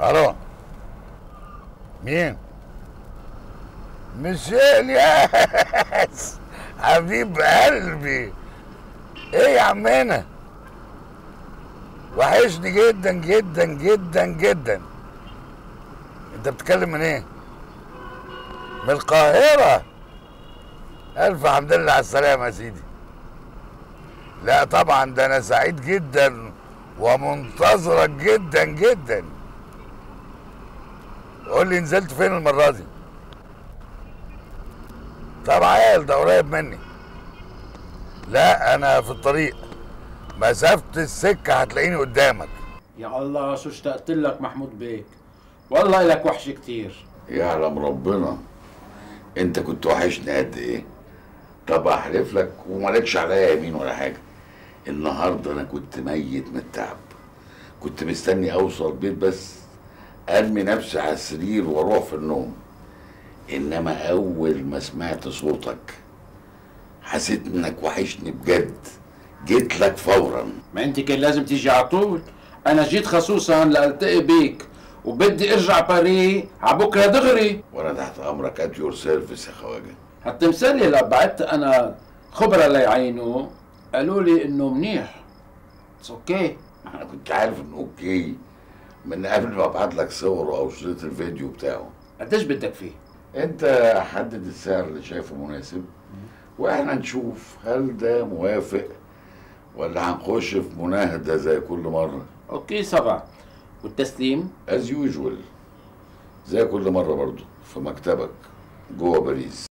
الو مين مش الياس حبيب قلبي ايه يا عمنا وحشني جدا جدا جدا جدا انت بتتكلم من ايه من القاهرة الف حمد لله على السلامة يا سيدي لا طبعا ده انا سعيد جدا ومنتظرك جدا جدا قول لي نزلت فين المرة دي طب عيال ده قريب مني لا انا في الطريق مسافة السكة هتلاقيني قدامك يا الله شو اشتقت لك محمود بيك والله لك وحش كتير يعلم ربنا انت كنت وحشني قد ايه طب احلف لك ومالكش عليا يمين ولا حاجه النهارده انا كنت ميت من التعب كنت مستني اوصل البيت بس ارمي نفسي على السرير واروح في النوم انما اول ما سمعت صوتك حسيت انك وحشني بجد جيت لك فورا ما انت كان لازم تيجي على طول انا جيت خصوصا لالتقي بيك وبدي ارجع باري على بكره دغري وانا تحت امرك ات يور سيرفيس يا خواجه هالتمثال اللي بعت انا خبره ليعينه قالوا لي انه منيح اتس اوكي انا كنت عارف انه اوكي من قبل ما ابعت لك صوره او شريط الفيديو بتاعه قديش بدك فيه انت حدد السعر اللي شايفه مناسب واحنا نشوف هل ده موافق ولا هنخش في مناهده زي كل مره اوكي سبعة والتسليم از يوجوال زي كل مره برضو في مكتبك جوه باريس